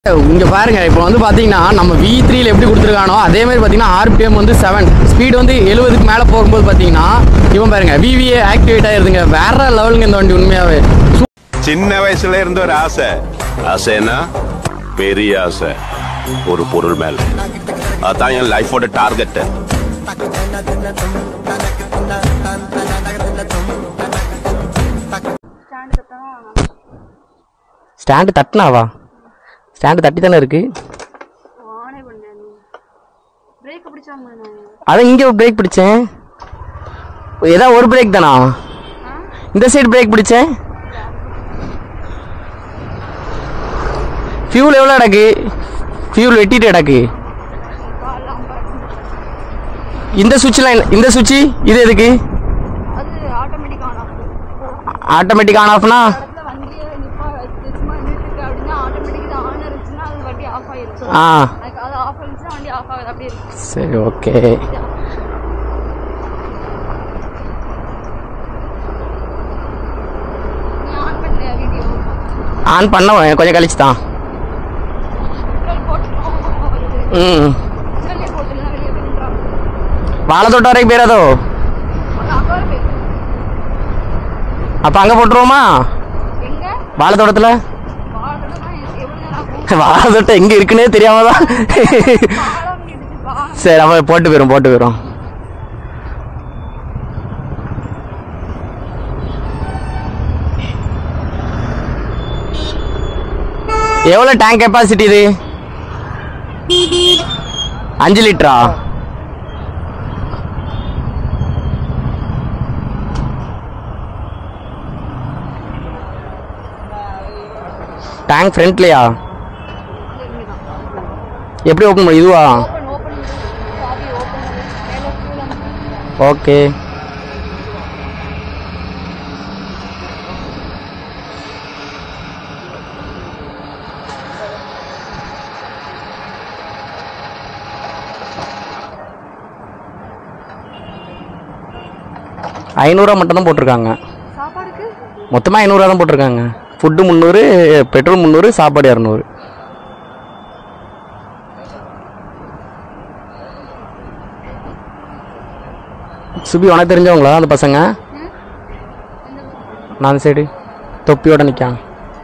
இங்க பாருங்க இப்போ வந்து பாத்தீங்கன்னா நம்ம வி த்ரீல எப்படி கொடுத்துருக்கானோ அதே மாதிரி பாத்தீங்கன்னா ஆர்பிஎம் வந்து செவன் ஸ்பீடு வந்து எழுபதுக்கு மேல போகும்போது பாத்தீங்கன்னா இவன் பாருங்க விவிஏ ஆக்டிவேட் ஆயிருதுங்க வேற லெவலுங்க இந்த வண்டி உண்மையாவே சின்ன வயசுல இருந்த ஒரு ஆசை ஆசைன்னா பெரிய ஆசை ஒரு பொருள் மேல அதான் என் லைஃபோட டார்கெட் ஸ்டாண்டு தட்டினாவா ஸ்டாண்டு தட்டி தானே இருக்கு ஆனே பண்ணேன் நீ பிரேக் பிடிச்சாங்க நான் அதான் இங்க பிரேக் பிடிச்சேன் ஏதா ஒரு பிரேக் தானா இந்த சைடு பிரேக் பிடிச்சேன் ஃபியூல் எவ்வளோ அடக்கு ஃபியூல் வெட்டிட்டு அடக்கு இந்த சுவிட்ச்லாம் இந்த சுவிட்ச் இது எதுக்கு அது automatic on off automatic on ஆஃப்னா இடத்துல வண்டியை நிப்பா சும்மா நின்றுட்டு அப்படின்னா ஆட்டோமேட்டிக் இது ஆன் இருந்துச்சுன்னா அது வண்டி ஆஃப் ஆயிரும் ஆ அதுக்கு அது ஆஃப் இருந்துச்சுன்னா வண்டி ஆஃப் ஆகுது அப்படியே இருக்கும் சரி ஓகே நீ ஆன் பண்ணலையா வீடியோ ஆன் பண்ண கொஞ்சம் கழிச்சு தான் பெட்ரோல் போட்டுட்டோம் வருது ம் வெளியே போட்டுலாம் வெளியே போய் நின்றாங்க வாழை தோட்டம் வரைக்கும் போயிடாதோ அங்கே அங்கே வர போய் அப்போ அங்கே போட்டுருவோமா எங்க வாழை தோட்டத்தில் வாழணும்னா எவ்வளோ நேரம் ஆகும் வாழை தோட்டம் எங்கே இருக்குன்னே தெரியாம தான் பாலம் இடிச்சு பாலம் சரி அவன் போட்டு போயிடும் போட்டு போயிடும் எவ்வளோ டேங்க் கெப்பாசிட்டி இது அஞ்சு லிட்டரா டேங்க் ஃப்ரண்ட்லையா எப்படி ஓப்பன் பண்ண இதுவா ஓப்பன் ஓப்பன் சாவி ஓப்பன் மேலே ஃபியூல் ஓகே ஐநூறுரூவா மட்டும் தான் போட்டிருக்காங்க சாப்பாடுக்கு மொத்தமாக ஐநூறுரூவா தான் போட்டிருக்காங்க ஃபுட்டு முந்நூறு பெட்ரோல் முந்நூறு சாப்பாடு இரநூறு சுபி உனக்கு தெரிஞ்சவங்களா அந்த பசங்க நான் அந்த சைடு தொப்பியோட நிற்கான்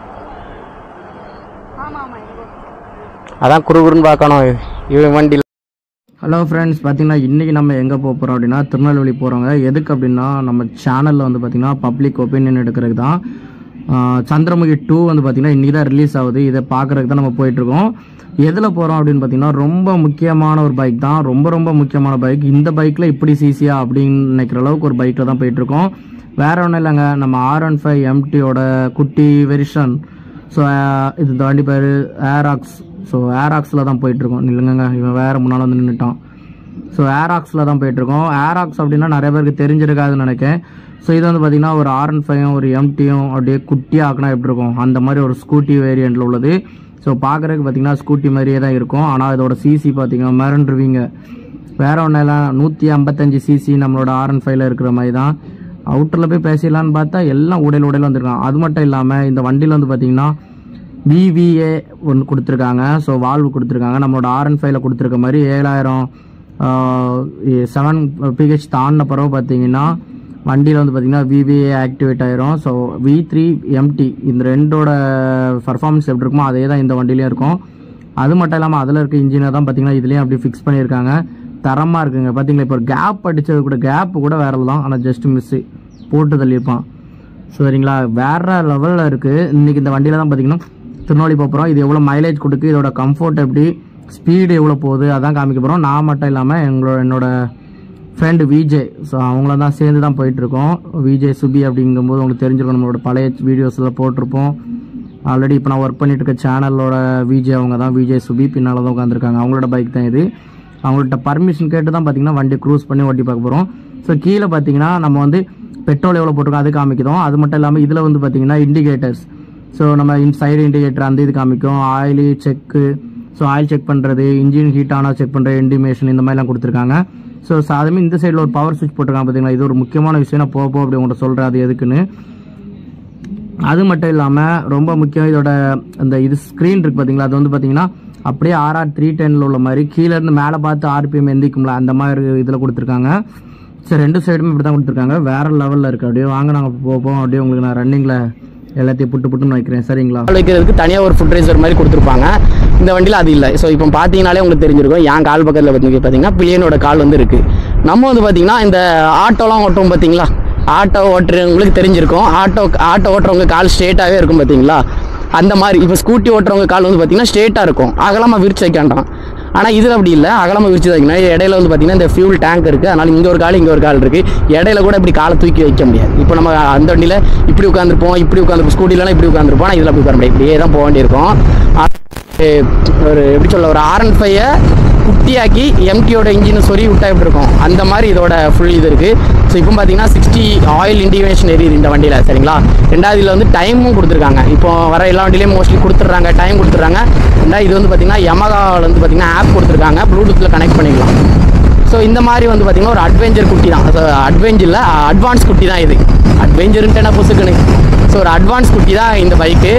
ஆமாம் ஆமாம் எங்க அதான் குறுகுறுன்னு பார்க்கணும் இவன் வண்டியில் ஹலோ ஃப்ரெண்ட்ஸ் பார்த்தீங்கன்னா இன்றைக்கி நம்ம எங்கே போக போகிறோம் அப்படின்னா திருநெல்வேலி போகிறோங்க எதுக்கு அப்படின்னா நம்ம சேனலில் வந்து பார்த்திங்கன்னா பப்ளிக் ஒப்பீனியன் எடுக்கிறதுக்கு தான் ஆஹ் சந்திரமுகி டூ வந்து பார்த்திங்கன்னா இன்றைக்கி தான் ரிலீஸ் ஆகுது இதை பார்க்குறதுக்கு தான் நம்ம போயிட்டுருக்கோம் எதில் போகிறோம் அப்படின்னு பார்த்தீங்கன்னா ரொம்ப முக்கியமான ஒரு பைக் தான் ரொம்ப ரொம்ப முக்கியமான பைக் இந்த பைக்கில் இப்படி சிசியா அப்படின்னு நினைக்கிற அளவுக்கு ஒரு பைக்கில் தான் போயிட்டுருக்கோம் வேற ஒன்றும் இல்லைங்க நம்ம ஆர் ஒன் ஃபைவ் எம்டியோட குட்டி வெரிஷன் ஸோ இது இந்த வண்டி பேர் ஏராக்ஸ் ஸோ ஏராக்ஸில் தான் போயிட்டுருக்கோம் இல்லைங்க இவன் வேறு முன்னால் வந்து நின்றுட்டான் ஸோ ஏராக்ஸில் தான் போயிட்டுருக்கோம் ஏராக்ஸ் அப்படின்னா நிறைய பேருக்கு தெரிஞ்சிருக்காதுன்னு நினைக்கிறேன் ஸோ இது வந்து பார்த்திங்கன்னா ஒரு ஆர் ஒன் ஃபைவும் ஒரு எம்டியும் அப்படியே குட்டியாக ஆக்கினா எப்படி இருக்கும் அந்த மாதிரி ஒரு ஸ்கூட்டி வேரியண்ட்டில் உள்ளது ஸோ பார்க்குறதுக்கு பார்த்தீங்கன்னா ஸ்கூட்டி மாதிரியே தான் இருக்கும் ஆனால் இதோட சிசி பார்த்தீங்கன்னா மிரண்டுருவீங்க வேற ஒன்றும் இல்லை நூற்றி ஐம்பத்தஞ்சு சிசி நம்மளோட ஆர் ஒன் ஃபைவ்ல இருக்கிற மாதிரி தான் அவுட்டரில் போய் பேசிடலான்னு பார்த்தா எல்லாம் உடையில் உடையில் வந்திருக்கான் அது மட்டும் இல்லாமல் இந்த வண்டியில் வந்து பார்த்தீங்கன்னா விவிஏ ஒன்று கொடுத்துருக்காங்க ஸோ வால்வு கொடுத்துருக்காங்க நம்மளோட ஆர் ஒன் ஃபைவ்ல கொடுத்துருக்க மாதிரி ஏழாயிரம் செவன் பிஹெச் தாண்டின பிறகு பார்த்தீங்கன்னா வண்டியில் வந்து பார்த்தீங்கன்னா விவிஏ ஆக்டிவேட் ஆயிரும் ஸோ வி த்ரீ எம்டி இந்த ரெண்டோட பர்ஃபார்மன்ஸ் எப்படி இருக்குமோ அதே தான் இந்த வண்டிலையும் இருக்கும் அது மட்டும் இல்லாமல் அதில் இருக்க இன்ஜினை தான் பார்த்தீங்கன்னா இதுலேயும் அப்படி ஃபிக்ஸ் பண்ணியிருக்காங்க தரமாக இருக்குங்க பார்த்தீங்களா இப்போ கேப் அடித்தது கூட கேப் கூட வேற தான் ஆனால் ஜஸ்ட் மிஸ்ஸு போட்டு தள்ளியிருப்பான் சரிங்களா வேற லெவலில் இருக்குது இன்றைக்கி இந்த வண்டியில் தான் பார்த்தீங்கன்னா திருநெல்வேலி போகிறோம் இது எவ்வளோ மைலேஜ் கொடுக்கு இதோட கம்ஃபர்ட் எப்படி ஸ்பீடு எவ்வளோ போகுது அதான் காமிக்க போகிறோம் நான் மட்டும் இல்லாமல் எங்களோட என்னோட ஃப்ரெண்டு விஜே ஸோ அவங்கள தான் சேர்ந்து தான் போயிட்டுருக்கோம் விஜே சுபி அப்படிங்கும்போது உங்களுக்கு தெரிஞ்சிருக்கும் நம்மளோட பழைய வீடியோஸில் போட்டிருப்போம் ஆல்ரெடி இப்போ நான் ஒர்க் பண்ணிட்டு இருக்க சேனலோட விஜே அவங்க தான் விஜே சுபி பின்னால் தான் உட்காந்துருக்காங்க அவங்களோட பைக் தான் இது அவங்கள்ட்ட பர்மிஷன் கேட்டு தான் பார்த்தீங்கன்னா வண்டி க்ரூஸ் பண்ணி ஓட்டி பார்க்க போகிறோம் ஸோ கீழே பார்த்தீங்கன்னா நம்ம வந்து பெட்ரோல் எவ்வளோ போட்டிருக்கோம் அது காமிக்கிறோம் அது மட்டும் இல்லாமல் இதில் வந்து பார்த்தீங்கன்னா இண்டிகேட்டர்ஸ் ஸோ நம்ம சைடு இண்டிகேட்டர் அந்த இது காமிக்கும் oil check so oil check பண்ணுறது இன்ஜின் ஹீட் ஆனால் செக் பண்ணுற இண்டிமேஷன் இந்த மாதிரிலாம் கொடுத்துருக்காங்க ஸோ அதுமாதிரி இந்த சைடில் ஒரு பவர் சுவிட்ச் போட்டிருக்காங்க பார்த்தீங்களா இது ஒரு முக்கியமான விஷயம் நான் போக போக அப்படி உங்கள்கிட்ட சொல்கிறேன் அது எதுக்குன்னு அது மட்டும் இல்லாமல் ரொம்ப முக்கியம் இதோட அந்த இது ஸ்க்ரீன் இருக்கு பார்த்தீங்களா அது வந்து பார்த்தீங்கன்னா அப்படியே ஆர்ஆர் த்ரீ டென்னில் உள்ள மாதிரி கீழே இருந்து மேலே பார்த்து ஆர்பிஎம் எந்திக்கும்ல அந்த மாதிரி இதில் கொடுத்துருக்காங்க சரி ரெண்டு சைடுமே இப்படி தான் கொடுத்துருக்காங்க வேற லெவலில் இருக்கு அப்படியே வாங்க நாங்கள் போவோம் அப்படியே உங்களுக்கு நான் ரன்னிங்கில் எல்லாத்தையும் புட்டு புட்டுன்னு வைக்கிறேன் சரிங்களா வைக்கிறதுக்கு தனியாக ஒரு ஃபுட் ரேசர் மாதிரி கொடுத்துருப்பாங்க இந்த வண்டியில் அது இல்லை ஸோ இப்போ பார்த்தீங்கனாலே உங்களுக்கு தெரிஞ்சிருக்கும் என் கால் பக்கத்தில் வந்து பார்த்தீங்கன்னா பிள்ளையனோட கால் வந்து இருக்குது நம்ம வந்து பார்த்தீங்கன்னா இந்த ஆட்டோலாம் ஓட்டுவோம் பார்த்தீங்களா ஆட்டோ ஓட்டுறவங்களுக்கு தெரிஞ்சிருக்கும் ஆட்டோ ஆட்டோ ஓட்டுறவங்க கால் ஸ்ட்ரெயிட்டாகவே இருக்கும் பார்த்தீங்களா அந்த மாதிரி இப்போ ஸ்கூட்டி ஓட்டுறவங்க கால் வந்து பார்த்தீங்கன்னா ஸ்ட்ரெயிட்டாக இருக்கும் அகலமாக விரிச்சு வைக்க வேண்டாம் ஆனால் இதில் அப்படி இல்லை அகலமாக விரிச்சு வைக்கணும் இடையில வந்து பார்த்தீங்கன்னா இந்த ஃபியூல் டேங்க் இருக்குது அதனால் இங்கே ஒரு கால் இங்கே ஒரு கால் இருக்குது இடையில கூட இப்படி காலை தூக்கி வைக்க முடியாது இப்போ நம்ம அந்த வண்டியில் இப்படி உட்காந்துருப்போம் இப்படி உட்காந்துருப்போம் ஸ்கூட்டிலலாம் இப்படி உட்காந்துருப்போம் ஆனால் இதில் அப்படி உட்கார முடியாது இப்படியே தான் போக வேண்டியிருக்கும் ஆ- ஒரு எப்படி சொல்ல ஒரு ஆர் அண்ட் ஃபைவை குட்டியாக்கி எம்டியோட இன்ஜினை சொறி விட்டா எப்படி இருக்கும் அந்த மாதிரி இதோட ஃபுல் இது இருக்குது ஸோ இப்போ பார்த்தீங்கன்னா சிக்ஸ்டி ஆயில் இண்டிகேஷன் எரியுது இந்த வண்டியில் சரிங்களா ரெண்டாவது இதில் வந்து டைமும் கொடுத்துருக்காங்க இப்போ வர எல்லா வண்டியிலையும் மோஸ்ட்லி கொடுத்துட்றாங்க டைம் கொடுத்துட்றாங்க ரெண்டாவது இது வந்து பார்த்தீங்கன்னா யமகாவில் வந்து பார்த்தீங்கன்னா ஆப் கொடுத்துருக்காங்க ப்ளூடூத்தில் கனெக்ட் பண்ணிக்கலாம் ஸோ இந்த மாதிரி வந்து பார்த்தீங்கன்னா ஒரு அட்வென்ச்சர் குட்டி தான் ஸோ அட்வென்ச்சர் இல்லை அட்வான்ஸ் குட்டி தான் இது அட்வென்ச்சருன்ட்டு என்ன புசுக்குன்னு ஸோ ஒரு அட்வான்ஸ் குட்டி தான் இந்த பைக்கு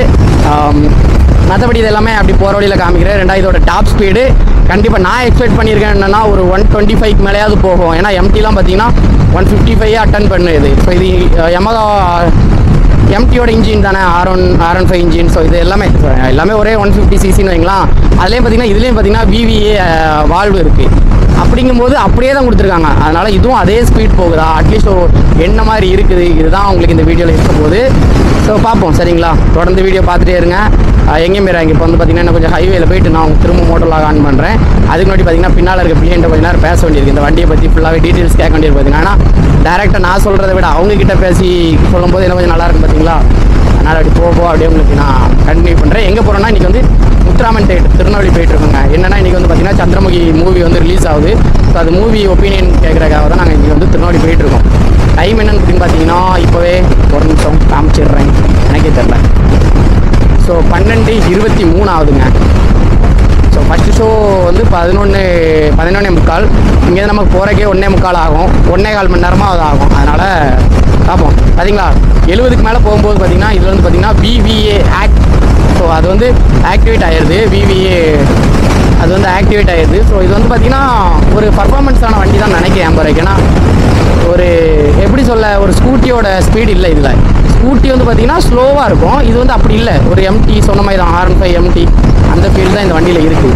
மற்றபடி இது எல்லாமே அப்படி போகிற வழியில் காமிக்கிறேன் ரெண்டாவது இதோட டாப் ஸ்பீடு கண்டிப்பாக நான் எக்ஸ்பெக்ட் பண்ணியிருக்கேன் என்னன்னா ஒரு ஒன் டுவெண்ட்டி ஃபைவ் மேலேயாவது போகும் ஏன்னா எம்டிலாம் பார்த்தீங்கன்னா ஒன் ஃபிஃப்டி ஃபைவ் அட்டன் பண்ணுது ஸோ இது எமகா எம்டியோட இன்ஜின் தானே R one R one five engine so இது எல்லாமே so எல்லாமே ஒரே ஒன் ஃபிஃப்டி சிசின்னு வைங்களா அதுலேயும் பார்த்தீங்கன்னா இதுலேயும் பார்த்தீங்கன்னா விவிஏ வால்வு இருக்குது அப்படிங்கும்போது அப்படியே தான் கொடுத்துருக்காங்க அதனால் இதுவும் அதே ஸ்பீட் போகுதா அட்லீஸ்ட் என்ன மாதிரி இருக்குது இதுதான் உங்களுக்கு இந்த வீடியோவில் இருக்க போகுது ஸோ பார்ப்போம் சரிங்களா தொடர்ந்து வீடியோ பார்த்துட்டே இருங்க அஹ் எங்கேயும் போயிடாங்க இப்போ வந்து பார்த்தீங்கன்னா கொஞ்சம் ஹைவேல போயிட்டு நான் உங்களுக்கு திரும்ப மோட்டர் லாக் ஆன் பண்ணுறேன் அதுக்கு முன்னாடி பார்த்தீங்கன்னா பின்னால் இருக்க பிள்ளைன்ட்ட கொஞ்ச நேரம் பேச வேண்டியிருக்கு இந்த வண்டியை பற்றி ஃபுல்லாகவே டீட்டெயில்ஸ் கேட்க வேண்டியிருக்கு பார்த்தீங்கன்னா டேரெக்டாக நான் சொல்கிறத விட அவங்க கிட்ட பேசி சொல்லும்போது என்ன கொஞ்சம் நல்லா இருக்கும் பார்த்தீங்களா அதனால் அப்படி போக போக அப்படியே உங்களுக்கு நான் கண்டினியூ பண்ணுறேன் எங்கே போகிறோன்னா இன்றைக்கி வந்து முத்துராமன் தேட்டர் திருநெல்வேலி போயிட்டு இருக்கோங்க என்னன்னா இன்றைக்கி வந்து பார்த்தீங்கன்னா சந்திரமுகி மூவி வந்து ரிலீஸ் ஆகுது ஸோ அது மூவி ஒப்பீனியன் கேட்குறதுக்காக தான் நாங்கள் இன்றைக்கி வந்து திருநெல்வேலி போயிட்டு இருக்கோம் டைம் என்னன்னு அப்படின்னு பார்த்தீங்கன்னா இப்போவே ஒரு நிமிஷம் காமிச்சிடுறேன் எனக்கே தெரில ஸோ பன்னெண்டு இருபத்தி மூணு ஆகுதுங்க ஸோ ஃபஸ்ட்டு ஷோ வந்து பதினொன்று பதினொன்னே முக்கால் இங்கேருந்து நமக்கு போகிறக்கே ஒன்றே முக்கால் ஆகும் ஒன்றே கால் மணி நேரமாக அது ஆகும் அதனால் பார்ப்போம் பார்த்தீங்களா எழுபதுக்கு மேலே போகும்போது பார்த்தீங்கன்னா இதில் வந்து பார்த்தீங்கன்னா விவிஏ ஆக்ட் ஸோ அது வந்து ஆக்டிவேட் ஆயிடுது விவிஏ அது வந்து ஆக்டிவேட் ஆயிடுது ஸோ இது வந்து பார்த்தீங்கன்னா ஒரு பர்ஃபார்மன்ஸான வண்டி தான் நினைக்கிறேன் போகிறேன் ஏன்னா ஒரு எப்படி சொல்ல ஒரு ஸ்கூட்டியோட ஸ்பீடு இல்லை இதில் ஸ்கூட்டி வந்து பார்த்தீங்கன்னா ஸ்லோவாக இருக்கும் இது வந்து அப்படி இல்லை ஒரு எம்டி சொன்ன மாதிரி தான் ஆர் ஃபைவ் எம்டி அந்த ஃபீல் தான் இந்த வண்டியில் இருக்குது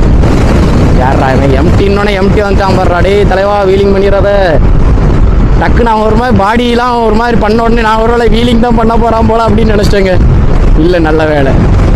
யாரா இவன் எம்டின்னொன்னே எம்டி வந்துட்டான் பாடுறா டேய் தலைவா வீலிங் பண்ணிடுறத டக்கு நான் ஒரு மாதிரி பாடியெலாம் ஒரு மாதிரி பண்ண உடனே நான் ஒரு வேளை வீலிங் தான் பண்ண போகிறான் போல அப்படின்னு நினச்சிட்டேங்க இல்லை நல்ல வேலை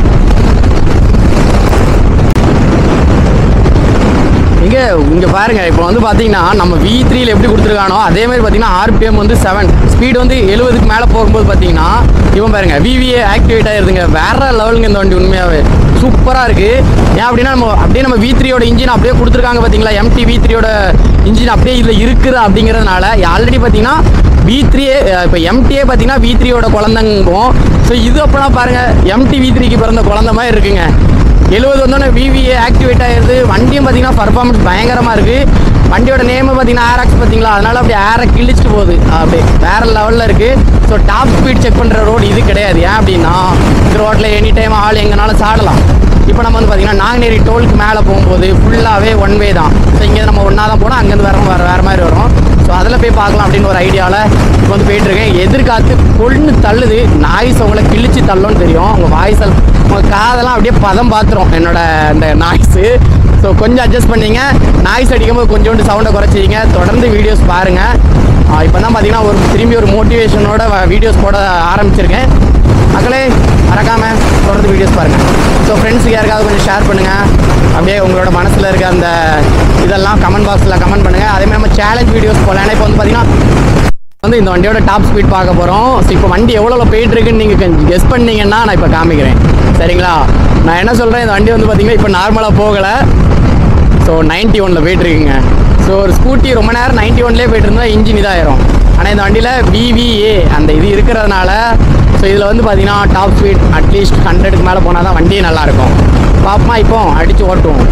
இங்கே இங்கே பாருங்க இப்போ வந்து பார்த்தீங்கன்னா நம்ம வி த்ரீல எப்படி கொடுத்துருக்கானோ அதே மாதிரி பார்த்தீங்கன்னா ஆர்பிஎம் வந்து செவன் ஸ்பீடு வந்து எழுபதுக்கு மேலே போகும்போது பார்த்தீங்கன்னா இவன் பாருங்க விவிஏ ஆக்டிவேட் ஆயிருதுங்க வேற லெவலுங்க இந்த வண்டி உண்மையாகவே சூப்பராக இருக்கு ஏன் அப்படின்னா நம்ம அப்படியே நம்ம வி த்ரீயோட இன்ஜின் அப்படியே கொடுத்துருக்காங்க பார்த்தீங்களா எம்டி வி த்ரீயோட இன்ஜின் அப்படியே இதில் இருக்குது அப்படிங்கிறதுனால ஆல்ரெடி பார்த்தீங்கன்னா வி த்ரீயே இப்போ எம்டியே பார்த்தீங்கன்னா வி த்ரீயோட குழந்தைங்கும் ஸோ இது அப்போனா பாருங்க எம்டி வி த்ரீக்கு பிறந்த குழந்தை மாதிரி இருக்குங்க எழுபது வந்தோடனே விவிஏ ஆக்டிவேட் ஆயிருது வண்டியும் பார்த்தீங்கன்னா பர்ஃபார்மன்ஸ் பயங்கரமாக இருக்குது வண்டியோட நேம் பார்த்தீங்கன்னா ஆர்எக்ஸ் பார்த்தீங்களா அதனால அப்படியே ஏரை கிழிச்சிட்டு போகுது அப்படியே வேற லெவலில் இருக்குது ஸோ டாப் ஸ்பீட் செக் பண்ணுற ரோடு இது கிடையாது ஏன் அப்படின்னா இந்த ரோட்டில் எனி டைம் ஆள் எங்கனாலும் சாடலாம் இப்போ நம்ம வந்து பார்த்தீங்கன்னா நாங்குநேரி டோலுக்கு மேலே போகும்போது ஃபுல்லாகவே ஒன் வே தான் ஸோ இங்கே நம்ம ஒன்றா தான் போனால் அங்கேருந்து வர வேறு வேறு மாதிரி வரும் ஸோ அதில் போய் பார்க்கலாம் அப்படின்னு ஒரு ஐடியாவில் இப்போ வந்து போயிட்டுருக்கேன் எதிர்காத்து கொழுந்து தள்ளுது நாய்ஸ் உங்களை கிழிச்சு தள்ளும்னு தெரியும் உங்கள் வாய்ஸல் உங்கள் காதெல்லாம் அப்படியே பதம் பார்த்துரும் என்னோட அந்த நாய்ஸு ஸோ கொஞ்சம் அட்ஜஸ்ட் பண்ணீங்க நாய்ஸ் அடிக்கும்போது கொஞ்சோண்டு சவுண்டை குறைச்சிங்க தொடர்ந்து வீடியோஸ் பாருங்கள் இப்போ தான் பார்த்தீங்கன்னா ஒரு திரும்பி ஒரு மோட்டிவேஷனோட வீடியோஸ் போட ஆரம்பிச்சிருக்கேன் மக்களே மறக்காம தொடர்ந்து வீடியோஸ் பாருங்கள் ஸோ ஃப்ரெண்ட்ஸுக்கு யாருக்காவது கொஞ்சம் ஷேர் பண்ணுங்கள் அப்படியே உங்களோட மனசில் இருக்க அந்த இதெல்லாம் கமெண்ட் பாக்ஸில் கமெண்ட் பண்ணுங்கள் அதேமாதிரி நம்ம சேலஞ்ச் வீடியோஸ் போகலாம் ஏன்னா இப்போ வந்து பார்த்தீங்கன்னா வந்து இந்த வண்டியோட டாப் ஸ்பீட் பார்க்க போகிறோம் ஸோ இப்போ வண்டி எவ்வளோ போயிட்டு இருக்குன்னு நீங்கள் கொஞ்சம் கெஸ் பண்ணீங்கன்னா நான் இப்போ காமிக்கிறேன் சரிங்களா நான் என்ன சொல்கிறேன் இந்த வண்டி வந்து பார்த்தீங்கன்னா இப்போ நார்மலாக போகலை ஸோ நைன்ட்டி ஒனில் போயிட்டு இருக்குங்க ஸோ ஒரு ஸ்கூட்டி ரொம்ப நேரம் நைன்ட்டி ஒன்லேயே போயிட்டு இருந்தால் இன்ஜின் இதாயிரும் ஆனால் இந்த வண்டியில் விவிஏ அந்த இது இருக்கிறதுனால ஸோ இதில் வந்து பார்த்தீங்கன்னா டாப் ஸ்பீட் அட்லீஸ்ட் ஹண்ட்ரடுக்கு மேலே போனால் தான் வண்டியே நல்லாயிருக்கும் பாப்பமா இப்போ அடித்து ஓட்டுவோம்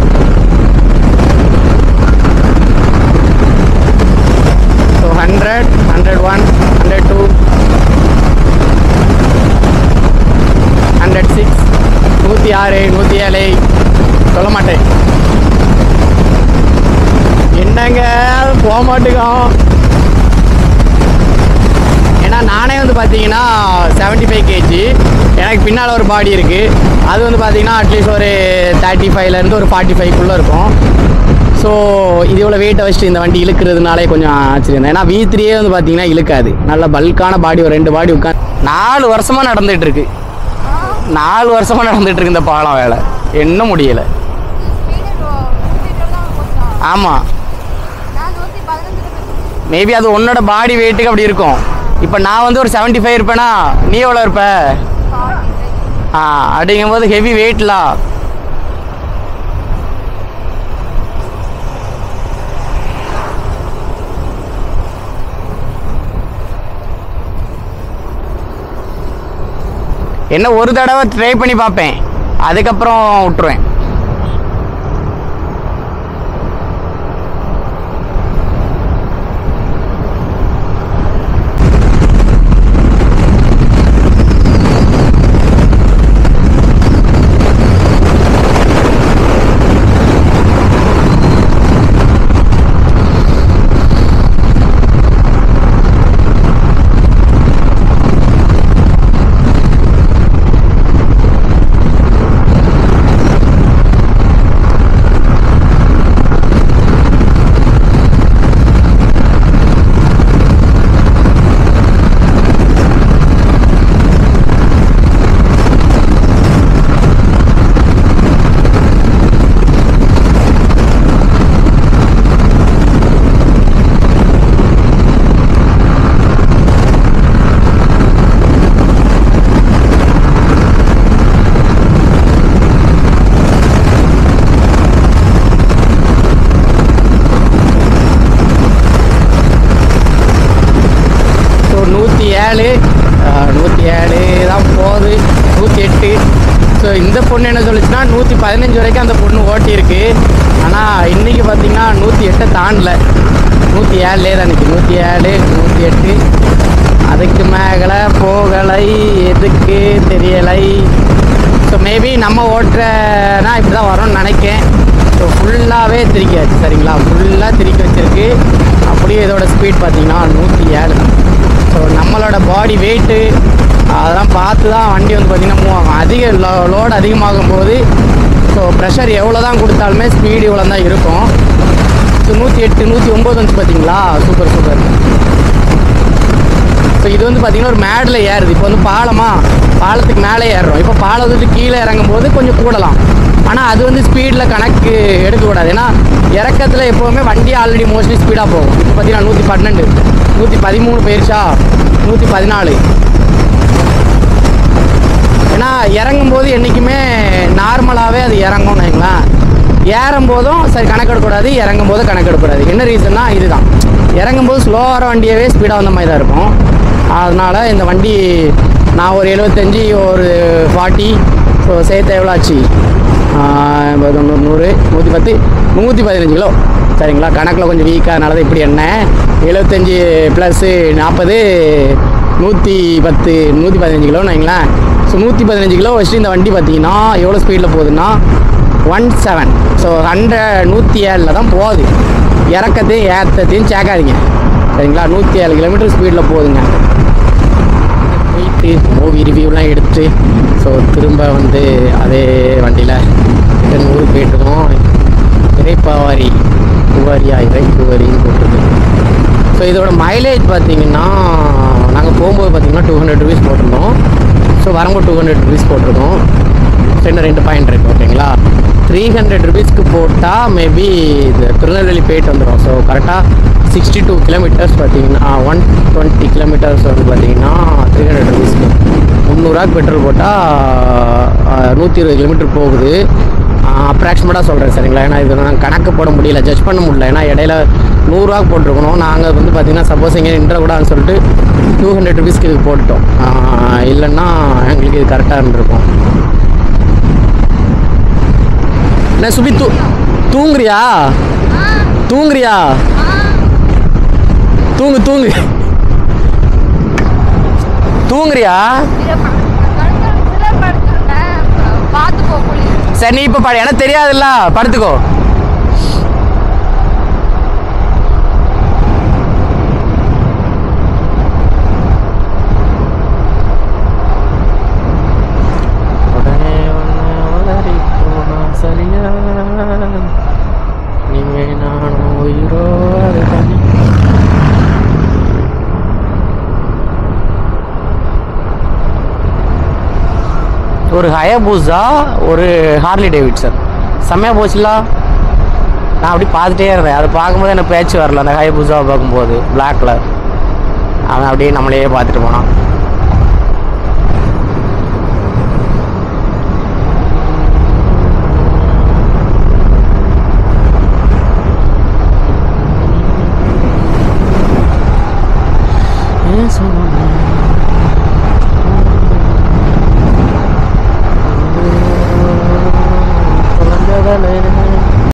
so hundred hundred one hundred two நூற்றி ஆறு நூற்றி ஏழு சொல்ல மாட்டேன் என்னங்க போக மாட்டேங்கும் ஏன்னா நானே வந்து பார்த்தீங்கன்னா செவன்ட்டி ஃபைவ் கேஜி எனக்கு பின்னால் ஒரு பாடி இருக்குது அது வந்து பார்த்தீங்கன்னா அட்லீஸ்ட் ஒரு தேர்ட்டி ஃபைவ்லேருந்து ஒரு ஃபார்ட்டி ஃபைவ்க்குள்ளே இருக்கும் ஸோ இது இவ்வளோ வெயிட்டை வச்சுட்டு இந்த வண்டி இழுக்கிறதுனாலே கொஞ்சம் ஆச்சரியம் தான் ஏன்னா வி த்ரீயே வந்து பார்த்தீங்கன்னா இழுக்காது நல்ல பல்கான பாடி ஒரு ரெண்டு பாடி உட்காந்து நாலு வருஷமாக நடந்துட்டு இருக்கு நாலு வருஷமாக நடந்துட்டு இருக்கு இந்த பாலம் வேலை என்ன முடியலை ஸ்பீடு நூற்றி இருபது தான் போச்சா ஆமாம் நான் நூற்றி பதினஞ்சு இருபது மேபி அது உன்னோட பாடி வெயிட்டுக்கு அப்படி இருக்கும் இப்போ நான் வந்து ஒரு 75 ஃபைவ் இருப்பேனா நீ எவ்வளோ இருப்ப ஆ அப்படிங்கும்போது ஹெவி வெயிட்லாம் என்ன ஒரு தடவை ட்ரை பண்ணி பார்ப்பேன் அதுக்கப்புறம் விட்டுருவேன் ஸோ நூற்றி ஏழு நூற்றி ஏழு தான் போகுது நூற்றி எட்டு ஸோ இந்த பொண்ணு என்ன சொல்லுச்சுன்னா நூற்றி பதினஞ்சு வரைக்கும் அந்த பொண்ணு ஓட்டியிருக்கு ஆனால் இன்றைக்கி பார்த்தீங்கன்னா நூற்றி எட்டை தாண்டல நூற்றி ஏழுலே தான் நிற்கி நூற்றி ஏழு நூற்றி எட்டு அதுக்கு மேலே போகலை எதுக்கு தெரியலை ஸோ மேபி நம்ம ஓட்டுறனா இப்படி தான் வரும்னு நினைக்கேன் ஸோ ஃபுல்லாகவே திரிக்காச்சு சரிங்களா ஃபுல்லாக திரிக்க வச்சிருக்கு அப்படியே இதோட ஸ்பீட் பார்த்தீங்கன்னா நூற்றி ஏழு தான் ஸோ நம்மளோட பாடி வெயிட்டு அதெல்லாம் பார்த்து தான் வண்டி வந்து பார்த்திங்கன்னா மூவ் ஆகும் அதிக லோ லோடு அதிகமாகும் போது ஸோ ப்ரெஷர் எவ்வளோ தான் கொடுத்தாலுமே ஸ்பீடு இவ்வளோ தான் இருக்கும் ஸோ நூற்றி எட்டு நூற்றி ஒம்பது வந்துச்சு பார்த்தீங்களா சூப்பர் சூப்பர் ஸோ இது வந்து பார்த்தீங்கன்னா ஒரு மேடில் ஏறுது இப்போ வந்து பாலமா பாலத்துக்கு மேலே ஏறுறோம் இப்போ பாலத்துக்கு கீழே இறங்கும் போது கொஞ்சம் கூடலாம் ஆனால் அது வந்து ஸ்பீடில் கணக்கு எடுக்கக்கூடாது ஏன்னா இறக்கத்தில் எப்போவுமே வண்டி ஆல்ரெடி மோஸ்ட்லி ஸ்பீடாக போகும் இப்போ பார்த்தீங்கன்னா நூற்றி பன்னெண்டு நூற்றி பதிமூணு போயிருச்சா நூற்றி பதினாலு ஏன்னா இறங்கும் போது என்றைக்குமே நார்மலாகவே அது இறங்கும்னு வைங்களேன் ஏறும் போதும் சரி கணக்கெடுக்கக்கூடாது இறங்கும் போது கணக்கெடுக்கக்கூடாது என்ன ரீசன்னா இதுதான் இறங்கும் போது ஸ்லோவாக வர வண்டியவே ஸ்பீடாக வந்த மாதிரி தான் இருக்கும் அதனால் இந்த வண்டி நான் ஒரு எழுபத்தஞ்சி ஒரு ஃபார்ட்டி ஸோ சேர்த்து எவ்வளோ ஆச்சு எண்பது தொண்ணூறு நூறு நூற்றி பத்து நூற்றி பதினஞ்சு கிலோ சரிங்களா கணக்கில் கொஞ்சம் வீக்காக அதனால தான் இப்படி என்ன எழுபத்தஞ்சி ப்ளஸ்ஸு நாற்பது நூற்றி பத்து நூற்றி பதினஞ்சு கிலோன்னு வைங்களேன் ஸோ நூற்றி பதினஞ்சு கிலோ வச்சுட்டு இந்த வண்டி பார்த்தீங்கன்னா எவ்வளோ ஸ்பீடில் போகுதுன்னா ஒன் செவன் ஸோ ஹண்ட்ரட் நூற்றி ஏழில் தான் போகுது இறக்கத்தையும் ஏற்றத்தையும் சேர்க்காதீங்க சரிங்களா நூற்றி ஏழு கிலோமீட்டர் ஸ்பீடில் போகுதுங்க போயிட்டு மூவி ரிவ்யூலாம் எடுத்து ஸோ திரும்ப வந்து அதே வண்டியில் ரிட்டன் ஊருக்கு போயிட்டுருக்கோம் இறைப்பாவாரி குவாரியா இறை குவாரின்னு போட்டிருக்கு ஸோ இதோட மைலேஜ் பார்த்தீங்கன்னா நாங்கள் போகும்போது பார்த்தீங்கன்னா டூ ஹண்ட்ரட் ருபீஸ் போட்டிருந்தோம் ஸோ வரும்போது டூ ஹண்ட்ரட் ருபீஸ் போட்டிருக்கோம் ரெண்டு ரெண்டு பாயிண்ட் இருக்கு ஓகேங்களா த்ரீ ஹண்ட்ரட் ருபீஸ்க்கு போட்டால் மேபி இது திருநெல்வேலி போயிட்டு வந்துடும் ஸோ கரெக்டாக சிக்ஸ்டி டூ கிலோமீட்டர்ஸ் பார்த்தீங்கன்னா ஒன் டுவெண்ட்டி கிலோமீட்டர்ஸ் வந்து பார்த்தீங்கன்னா த்ரீ ஹண்ட்ரட் ருபீஸ்க்கு முந்நூறுரூவாக்கு பெட்ரோல் போட்டால் நூற்றி இருபது கிலோமீட்டர் போகுது அப்ராக்சிமேட்டாக சொல்கிறேன் சரிங்களா ஏன்னா இது நான் கணக்கு போட முடியல ஜட்ஜ் பண்ண முடியல ஏன்னா இடையில நூறுரூவாக்கு போட்டிருக்கணும் நாங்கள் வந்து பார்த்தீங்கன்னா சப்போஸ் எங்கே நின்றக்கூடாதுன்னு சொல்லிட்டு டூ ஹண்ட்ரட் ருபீஸ்க்கு இது போட்டுட்டோம் ஆஹ் இல்லைன்னா எங்களுக்கு இது கரெக்டாக இருந்திருக்கும் என்ன சுபி தூ தூங்குறியா தூங்குறியா தூங்கு தூங்கு தூங்குறியா இதை படுத்துருங்க பார்த்து படுத்துக்கோ புள்ளி சரி நீ இப்போ படு எனக்கு தெரியாதுல்ல படுத்துக்கோ உடனே ஒன்று உளறி போனா சரியா நீங்க நானும் உயிரோடு தனி ஒரு ஹயபூசா ஒரு ஹார்லி டேவிட்சன் செம்மையாக போச்சுல நான் அப்படி பார்த்துட்டே இருந்தேன் அதை பார்க்கும்போது எனக்கு பேச்சு வரல அந்த ஹயபூசாவை பார்க்கும்போது Black கலர் அவன் அப்படியே நம்மளையே பார்த்துட்டு போனான் ஏன் சொன்ன குழந்தைகளே